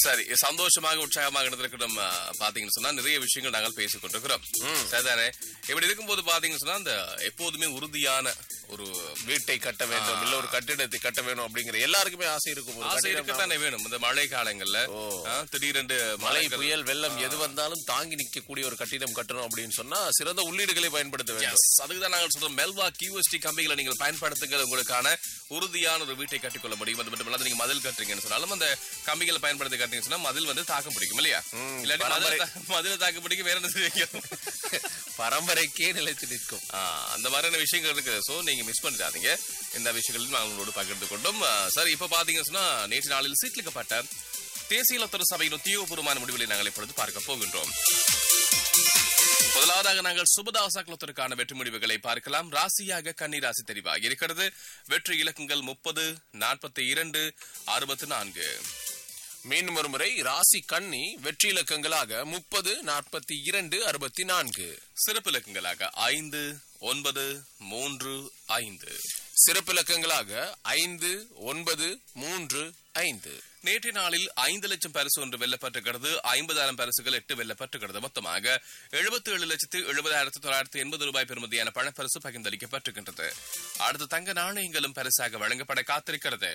சரி சந்தோஷமாக உற்சாகமாக இருந்திருக்கணும் பாத்தீங்கன்னு சொன்னா நிறைய விஷயங்கள் நாங்கள் பேசிக் கொண்டிருக்கிறோம் சரிதானே இப்படி இருக்கும்போது பாத்தீங்கன்னு சொன்னா அந்த எப்போதுமே உறுதியான ஒரு வீட்டை கட்ட வேண்டும் இல்ல ஒரு கட்டிடத்தை கட்ட வேணும் அப்படிங்கிற எல்லாருக்குமே ஆசை இருக்கும் ஒரு ஆசை கட்டிடம் இருக்கத்தானே வேணும் இந்த மழை காலங்கள்ல ஆ, திடீரென்று மழை மழை புயல் வெள்ளம் எது வந்தாலும் தாங்கி நிற்கக்கூடிய ஒரு கட்டிடம் கட்டணும் அப்படின்னு சொன்னா சிறந்த உள்ளீடுகளை பயன்படுத்த வேண்டும் Yes, அதுக்குதான் நாங்கள் சொல்றோம் மெல்வா கியூஎஸ்டி கம்பிகளை நீங்கள் பயன்படுத்துங்க உங்களுக்கான உறுதியான ஒரு வீட்டை கட்டிக்கொள்ள முடியும் அது மட்டும் இல்லாத நீங்க மதில் கட்டுறீங்கன்னு சொன்னாலும் அந்த கம்பிகளை பயன்படுத்தி கட்டுறீங்கன்னு சொன்னா மதில் வந்து தாக்கம் பிடிக்கும் இல்லையா இல்லாட்டி மதில தா- மதில தாக்கம் பிடிக்கும் வேற என்ன செய்வீங்க பரம்பரைக்கே நிலைத்து நிற்கும் ஆ, அந்த மாதிரியான விஷயங்கள் இருக்கு சோ நீங்க மிஸ் பண்ணிடாதீங்க இந்த விஷயங்களும் நாங்கள் உங்களோடு பகிர்ந்து கொண்டோம் ஆ, சரி இப்ப பாத்தீங்கன்னு சொன்னா நேற்று நாளில் சீட்லிக்கப்பட்ட தேசிய லத்தர சபையின் உத்தியோகபூர்வமான முடிவுகளை நாங்கள் இப்பொழுது பார்க்க போகின்றோம் முதலாவதாக நாங்கள் சுபதாசா குலத்திற்கான வெற்றி முடிவுகளை பார்க்கலாம் ராசியாக கன்னி ராசி தெரிவாகி இருக்கிறது வெற்றி இலக்கங்கள் முப்பது நாற்பத்தி இரண்டு அறுபத்தி நான்கு மீண்டும் ஒரு முறை ராசி கன்னி வெற்றி இலக்கங்களாக முப்பது நாற்பத்தி இரண்டு அறுபத்தி நான்கு சிறப்பு இலக்கங்களாக ஐந்து ஒன்பது மூன்று ஐந்து சிறப்பு இலக்கங்களாக ஐந்து ஒன்பது மூன்று ஐந்து நேற்றைய நாளில் ஐந்து லட்சம் பரிசு ஒன்று வெல்லப்பட்டிருக்கிறது ஐம்பதாயிரம் பரிசுகள் எட்டு வெல்லப்பட்டிருக்கிறது மொத்தமாக எழுபத்தி ஏழு லட்சத்து எழுபதாயிரத்து தொள்ளாயிரத்து எண்பது ரூபாய் பெறுமதியான பணப்பரிசு பகிர்ந்தளிக்கப்பட்டிருக்கின்றது அடுத்து தங்க நாணயங்களும் பரிசாக வழங்கப்பட காத்திருக்கிறது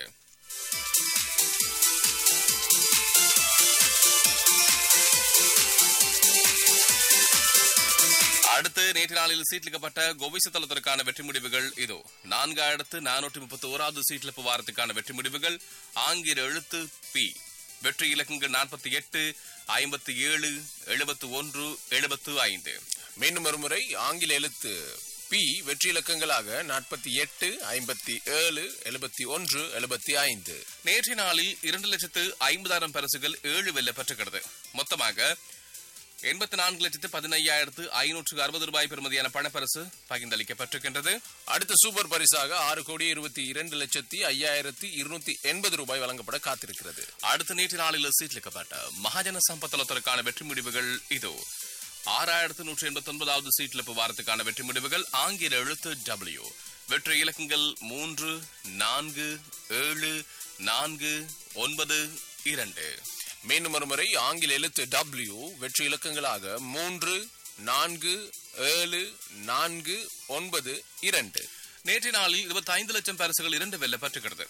அடுத்து நேற்று நாளில் சீட்லிக்கப்பட்ட கோவிச தளத்திற்கான வெற்றி முடிவுகள் இதோ நான்காயிரத்து நானூற்றி முப்பத்தி ஓராவது சீட்லிப்பு வாரத்துக்கான வெற்றி முடிவுகள் ஆங்கில எழுத்து பி வெற்றி இலக்கங்கள் நாற்பத்தி எட்டு ஐம்பத்தி ஏழு எழுபத்து ஒன்று எழுபத்து ஐந்து மீண்டும் ஒரு முறை ஆங்கில எழுத்து பி வெற்றி இலக்கங்களாக நாற்பத்தி எட்டு ஐம்பத்தி ஏழு எழுபத்தி ஒன்று எழுபத்தி ஐந்து நேற்றைய நாளில் இரண்டு லட்சத்து ஐம்பதாயிரம் பரிசுகள் ஏழு வெல்ல பெற்றுகிறது மொத்தமாக எண்பத்தி நான்கு லட்சத்து பதினையாயிரத்து ஐநூற்று அறுபது ரூபாய் பெறுமதியான பணப்பரிசு பகிர்ந்தளிக்கப்பட்டிருக்கின்றது அடுத்த சூப்பர் பரிசாக ஆறு கோடி இருபத்தி இரண்டு லட்சத்தி ஐயாயிரத்தி இருநூத்தி எண்பது ரூபாய் வழங்கப்பட காத்திருக்கிறது அடுத்த நேற்று நாளில் சீட்லிக்கப்பட்ட மகாஜன சம்பத்தலத்திற்கான வெற்றி முடிவுகள் இதோ ஆறாயிரத்து நூற்றி எண்பத்தி ஒன்பதாவது சீட்லிப்பு வாரத்துக்கான வெற்றி முடிவுகள் ஆங்கில எழுத்து டபிள்யூ வெற்றி இலக்கங்கள் மூன்று நான்கு ஏழு நான்கு ஒன்பது இரண்டு மீண்டும் ஒரு முறை ஆங்கில எழுத்து டபிள்யூ வெற்றி இலக்கங்களாக மூன்று நான்கு ஏழு நான்கு ஒன்பது இரண்டு நேற்றைய நாளில் இருபத்தி ஐந்து லட்சம் பரிசுகள் இரண்டு வெல்லப்பட்டிருக்கிறது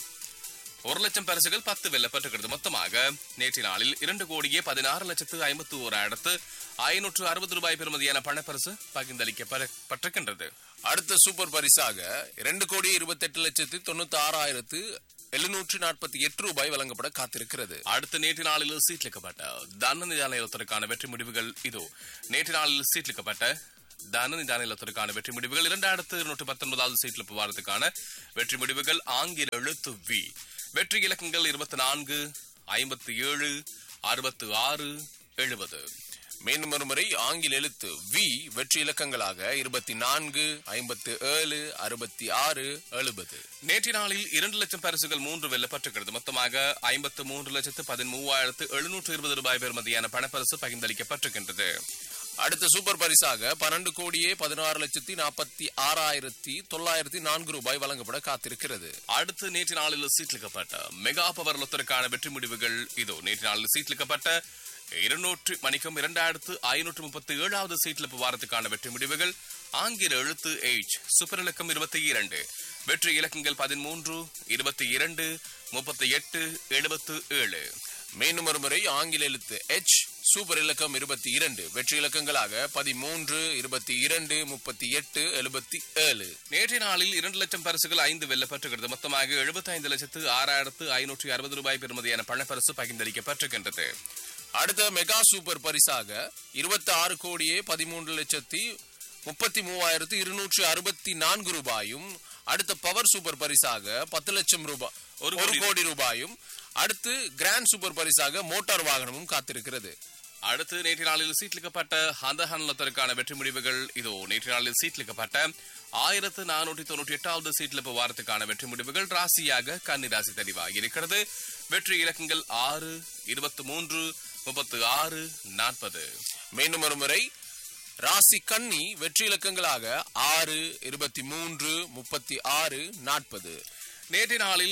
ஒரு லட்சம் பரிசுகள் பத்து வெல்லப்பட்டிருக்கிறது மொத்தமாக நேற்றைய நாளில் இரண்டு கோடியே பதினாறு லட்சத்து ஐம்பத்தி ஓராயிரத்து ஐநூற்று அறுபது ரூபாய் பெறுமதியான பணப்பரிசு பகிர்ந்தளிக்கப்பட்டிருக்கின்றது அடுத்த சூப்பர் பரிசாக இரண்டு கோடி இருபத்தி எட்டு லட்சத்தி தொண்ணூத்தி ஆறாயிரத்து எழுநூற்று நாற்பத்தி எட்டு ரூபாய் வழங்கப்பட காத்திருக்கிறது அடுத்த நேற்று நாளில் சீட்லிக்கப்பட்ட தன நிதானத்திற்கான வெற்றி முடிவுகள் இதோ நேற்று நாளில் சீட்லிக்கப்பட்ட தன நிதானத்திற்கான வெற்றி முடிவுகள் இரண்டாயிரத்து இருநூற்று பத்தொன்பதாவது சீட்லிப்பு வாரத்துக்கான வெற்றி முடிவுகள் ஆங்கில எழுத்து வி வெற்றி இலக்கங்கள் இருபத்தி நான்கு ஐம்பத்தி ஏழு அறுபத்து ஆறு எழுபது மீண்டும் ஒரு முறை ஆங்கில எழுத்து வி வெற்றி இலக்கங்களாக இருபத்தி நான்கு ஐம்பத்து ஏழு அறுபத்தி ஆறு எழுபது நேற்று நாளில் இரண்டு லட்சம் பரிசுகள் மூன்று வெல்லப்பட்டிருக்கிறது மொத்தமாக ஐம்பத்து மூன்று லட்சத்து பதிமூவாயிரத்து எழுநூற்று இருபது ரூபாய் பெறுமதியான பணப்பரிசு பகிர்ந்தளிக்கப்பட்டிருக்கின்றது அடுத்த சூப்பர் பரிசாக பன்னெண்டு கோடியே பதினாறு லட்சத்தி நாற்பத்தி ஆறாயிரத்தி தொள்ளாயிரத்தி நான்கு ரூபாய் வழங்கப்பட காத்திருக்கிறது அடுத்து நேற்று நாளில் சீட்லிக்கப்பட்ட மெகா பவர் லொத்தருக்கான வெற்றி முடிவுகள் இதோ நேற்று நாளில் சீட்லிக்கப்பட்ட இருநூற்று மணிக்கும் இரண்டாயிரத்து ஐநூற்று முப்பத்தி ஏழாவது சீட்லிப்பு வாரத்துக்கான வெற்றி முடிவுகள் ஆங்கில எழுத்து எச் சூப்பர் இலக்கம் இருபத்தி இரண்டு வெற்றி இலக்கங்கள் பதிமூன்று இருபத்தி இரண்டு முப்பத்தி எட்டு எழுபத்து ஏழு மீண்டும் ஒரு முறை ஆங்கில எழுத்து எச் சூப்பர் இலக்கம் இருபத்தி இரண்டு வெற்றி இலக்கங்களாக பதிமூன்று இருபத்தி இரண்டு முப்பத்தி எட்டு எழுபத்தி ஏழு நேற்றைய நாளில் இரண்டு லட்சம் பரிசுகள் ஐந்து வெல்லப்பட்டிருக்கிறது மொத்தமாக எழுபத்தி ஐந்து லட்சத்து ஆறாயிரத்து ஐநூற்றி அறுபது ரூபாய் பெறுமதியான பணப்பரிசு பகிர்ந்தளிக்கப்பட்டிருக்கின்றது அடுத்த மெகா சூப்பர் பரிசாக இருபத்தி ஆறு கோடியே பதிமூன்று லட்சத்தி முப்பத்தி மூவாயிரத்து இருநூற்று அறுபத்தி நான்கு ரூபாயும் அடுத்த பவர் சூப்பர் பரிசாக பத்து லட்சம் ரூபாய் ஒரு ஒரு கோடி கோடி ரூபாயும் அடுத்து கிராண்ட் சூப்பர் பரிசாக மோட்டார் வாகனமும் காத்திருக்கிறது அடுத்து நேற்று நாளில் சீட்லிக்கப்பட்ட ஹந்தஹன்லத்திற்கான வெற்றி முடிவுகள் இதோ நேற்று நாளில் சீட்லிக்கப்பட்ட ஆயிரத்து நானூற்றி தொண்ணூற்றி எட்டாவது சீட்லிப்பு வாரத்துக்கான வெற்றி முடிவுகள் ராசியாக கன்னிராசி தெரிவாகி இருக்கிறது வெற்றி இலக்கங்கள் ஆறு இருபத்தி மூன்று முப்பத்து ஆறு நாற்பது மீண்டும் ஒரு முறை ராசி கன்னி வெற்றி இலக்கங்களாக ஆறு இருபத்தி மூன்று முப்பத்தி ஆறு நாற்பது நேற்றைய நாளில்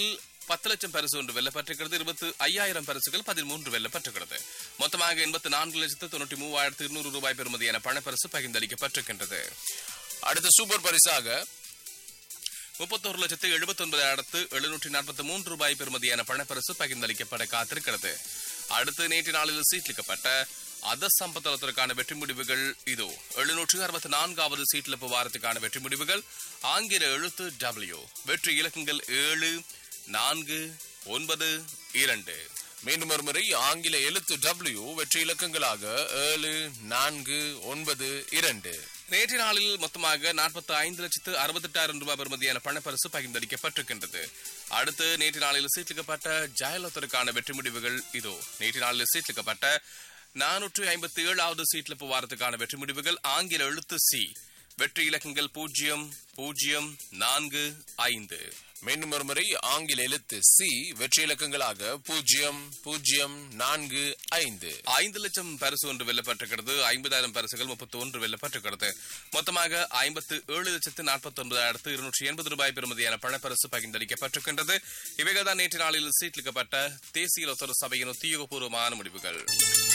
பத்து லட்சம் பரிசு ஒன்று வெல்லப்பட்டிருக்கிறது இருபத்து ஐயாயிரம் பரிசுகள் பதிமூன்று வெல்லப்பட்டிருக்கிறது மொத்தமாக எண்பத்தி நான்கு லட்சத்து தொண்ணூற்றி மூவாயிரத்து இருநூறு ரூபாய் பெறுமதியான பணப்பரிசு பகிர்ந்தளிக்கப்பட்டிருக்கின்றது அடுத்த சூப்பர் பரிசாக முப்பத்தோரு லட்சத்து எழுபத்தி ஒன்பதாயிரத்து எழுநூற்றி நாற்பத்தி மூன்று ரூபாய் பெறுமதியான பணப்பரிசு பகிர்ந்தளிக்கப்பட காத்திருக்கிறது அடுத்து நேற்று நாளில் சீட்லிக்கப்பட்ட அத சம்பத்தலத்திற்கான வெற்றி முடிவுகள் இதோ எழுநூற்று அறுபத்தி நான்காவது சீட்லிப்பு வாரத்துக்கான வெற்றி முடிவுகள் ஆங்கில எழுத்து டபிள்யூ வெற்றி இலக்கங்கள் ஏழு நான்கு ஒன்பது இரண்டு மீண்டும் ஒரு முறை ஆங்கில எழுத்து டபிள்யூ வெற்றி இலக்கங்களாக ஏழு நான்கு ஒன்பது இரண்டு நேற்று நாளில் மொத்தமாக நாற்பத்தி ஐந்து லட்சத்து அறுபத்தெட்டாயிரம் ரூபாய் பெறுமதியான பணப்பரிசு பகிர்ந்தளிக்கப்பட்டிருக்கின்றது அடுத்து நேற்று நாளில் சீட்லிக்கப்பட்ட ஜெயலலிதருக்கான வெற்றி முடிவுகள் இதோ நேற்று நாளில் சீட்லிக்கப்பட்ட நானூற்று ஐம்பத்தி ஏழாவது சீட்லிப்பு வாரத்துக்கான வெற்றி முடிவுகள் ஆங்கில எழுத்து சி வெற்றி இலக்கங்கள் பூஜ்ஜியம் பூஜ்ஜியம் நான்கு ஐந்து மீண்டும் ஒரு முறை ஆங்கில எழுத்து சி வெற்றி இலக்கங்களாக பூஜ்ஜியம் பூஜ்ஜியம் நான்கு ஐந்து ஐந்து லட்சம் பரிசு ஒன்று வெல்லப்பட்டிருக்கிறது ஐம்பதாயிரம் பரிசுகள் முப்பத்தி ஒன்று வெல்லப்பட்டிருக்கிறது மொத்தமாக ஐம்பத்து ஏழு லட்சத்து நாற்பத்தி ஒன்பதாயிரத்து இருநூற்றி எண்பது ரூபாய் பெறுமதியான பணப்பரிசு பகிர்ந்தளிக்கப்பட்டிருக்கின்றது இவைகள் தான் நேற்று நாளில் சீட்லிக்கப்பட்ட தேசிய லொத்தர சபையின் உத்தியோகபூர்வமான முடிவுகள்